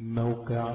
موقع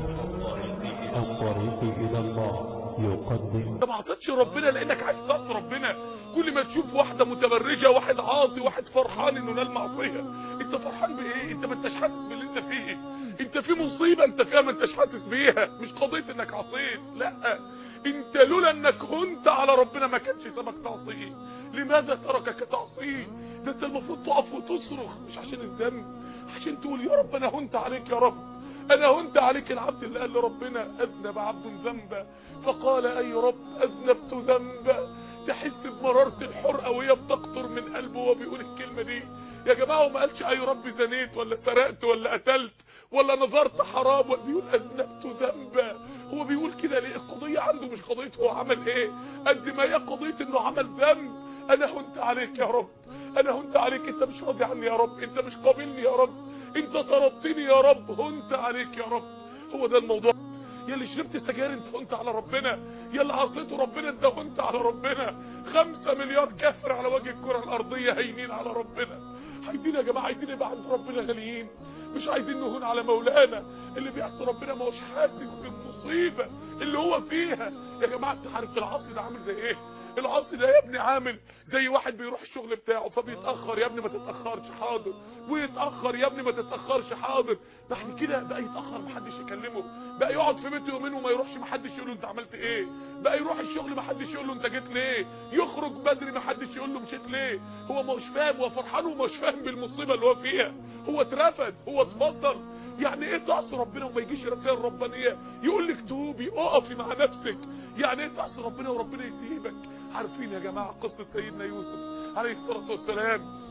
الطريق إلى الله يقدم انت ما عصيتش ربنا لانك عايز تعصي ربنا كل ما تشوف واحده متبرجه واحد عاصي واحد فرحان انه نال معصيه انت فرحان بايه انت ما انتش حاسس باللي انت فيه انت في مصيبه انت فيها ما انتش حاسس بيها مش قضيه انك عصيت لا انت لولا انك هنت على ربنا ما كانش سابك تعصيه لماذا تركك تعصيه ده انت المفروض تقف وتصرخ مش عشان الذنب عشان تقول يا رب انا هنت عليك يا رب انا هنت عليك العبد اللي قال لربنا اذنب عبد ذنبا فقال اي رب اذنبت ذنبا تحس بمرارة الحرقة وهي بتقطر من قلبه وهو بيقول الكلمة دي يا جماعة هو ما قالش اي رب زنيت ولا سرقت ولا قتلت ولا نظرت حرام بيقول اذنبت ذنبا هو بيقول كده ليه القضية عنده مش قضية هو عمل ايه قد ما هي قضية انه عمل ذنب انا هنت عليك يا رب انا هنت عليك انت مش راضي عني يا رب انت مش قابلني يا رب انت طردتني يا رب هنت عليك يا رب هو ده الموضوع يا اللي شربت سجاير انت هنت على ربنا يا اللي عصيته ربنا انت هنت على ربنا خمسة مليار كافر على وجه الكرة الارضية هينين على ربنا عايزين يا جماعة عايزين يبقى عند ربنا غاليين مش عايزين نهون على مولانا اللي بيعصي ربنا ما هوش حاسس بالمصيبة اللي هو فيها يا جماعة انت عارف العاصي ده عامل زي ايه العاصي ده يا ابني عامل زي واحد بيروح الشغل بتاعه فبيتاخر يا ابني ما تتاخرش حاضر ويتاخر يا ابني ما تتاخرش حاضر بعد كده بقى يتاخر محدش يكلمه بقى يقعد في بيته يومين وما يروحش محدش يقول له انت عملت ايه بقى يروح الشغل محدش يقول له انت جيت ليه يخرج بدري محدش يقول له مشيت ليه هو مش فاهم هو فرحان ومش فاهم بالمصيبه اللي هو فيها هو اترفد هو اتفصل يعني ايه تعصي ربنا وما يجيش رسائل ربانيه يقول لك توبي اقفي مع نفسك يعني ايه تعصي ربنا وربنا يسيبك عارفين يا جماعه قصه سيدنا يوسف عليه الصلاه والسلام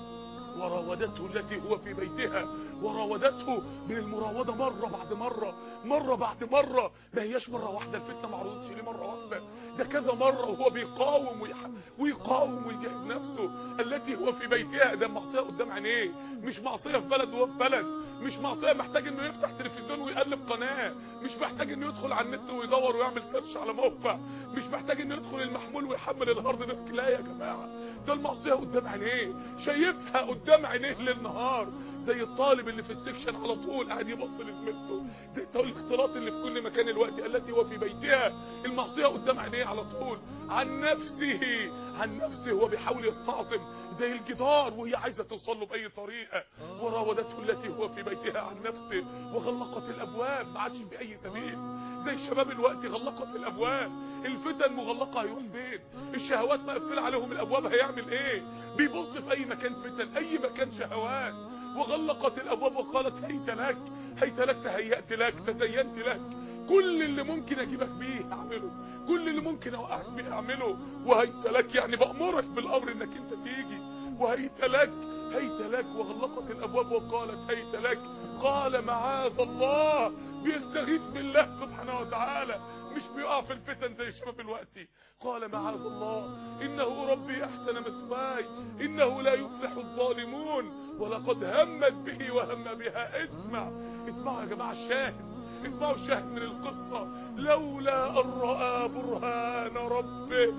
وراودته التي هو في بيتها وراودته من المراوده مره بعد مره مره بعد مره ما هياش مره واحده الفتنه ما عرضتش ليه مره واحده ده كذا مره وهو بيقاوم ويح... ويقاوم ويجاهد نفسه التي هو في بيتها ده معصيه قدام عينيه مش معصيه في بلد وهو في بلد مش معصيه محتاج انه يفتح تلفزيون ويقلب قناه مش محتاج انه يدخل على النت ويدور ويعمل سيرش على موقع مش محتاج انه يدخل المحمول ويحمل الهارد ديسك لا يا جماعه ده المعصيه قدام عينيه شايفها قدام عينيه للنهار زي الطالب اللي في السكشن على طول قاعد يبص لزميلته زي الاختلاط اللي في كل مكان الوقت التي هو في بيتها المعصيه قدام عينيه على طول عن نفسه عن نفسه هو بيحاول يستعصم زي الجدار وهي عايزه توصل له باي طريقه وراودته التي هو في بيتها عن نفسه وغلقت الابواب ما عادش في اي سبيل زي شباب الوقت غلقت الابواب الفتن مغلقه هيروح فين الشهوات مقفله عليهم الابواب هيعمل ايه بيبص في اي مكان فتن اي مكان شهوات وغلقت الابواب وقالت هيت لك هيت لك تهيأت لك تزينت لك كل اللي ممكن اجيبك بيه اعمله كل اللي ممكن اوقعك بيه اعمله وهيت لك يعني بامرك بالامر انك انت تيجي وهيت لك هيت لك وغلقت الابواب وقالت هيت لك قال معاذ الله بيستغيث بالله سبحانه وتعالى مش بيقع في الفتن زي شباب الوقت قال معاذ الله انه ربي احسن مثواي انه لا يفلح الظالمون ولقد همت به وهم بها اسمع اسمعوا يا جماعه الشاهد اسمعوا الشاهد من القصة لولا أن رأى برهان ربه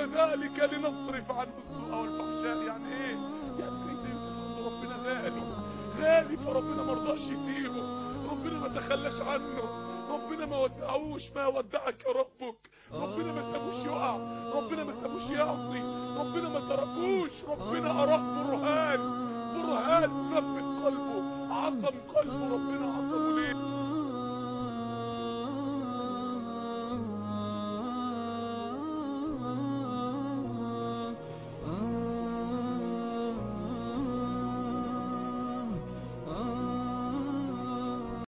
كذلك لنصرف عنه السوء والفحشاء يعني ايه يعني سيدنا يوسف عند ربنا غالي غالي فربنا مرضاش يسيبه ربنا ما تخلاش عنه ربنا ما ودعوش ما ودعك يا ربك ربنا ما سابوش يقع ربنا ما سابوش يعصي ربنا ما تركوش ربنا أراه برهان برهان ثبت قلبه عصم قلبه ربنا عصمه ليه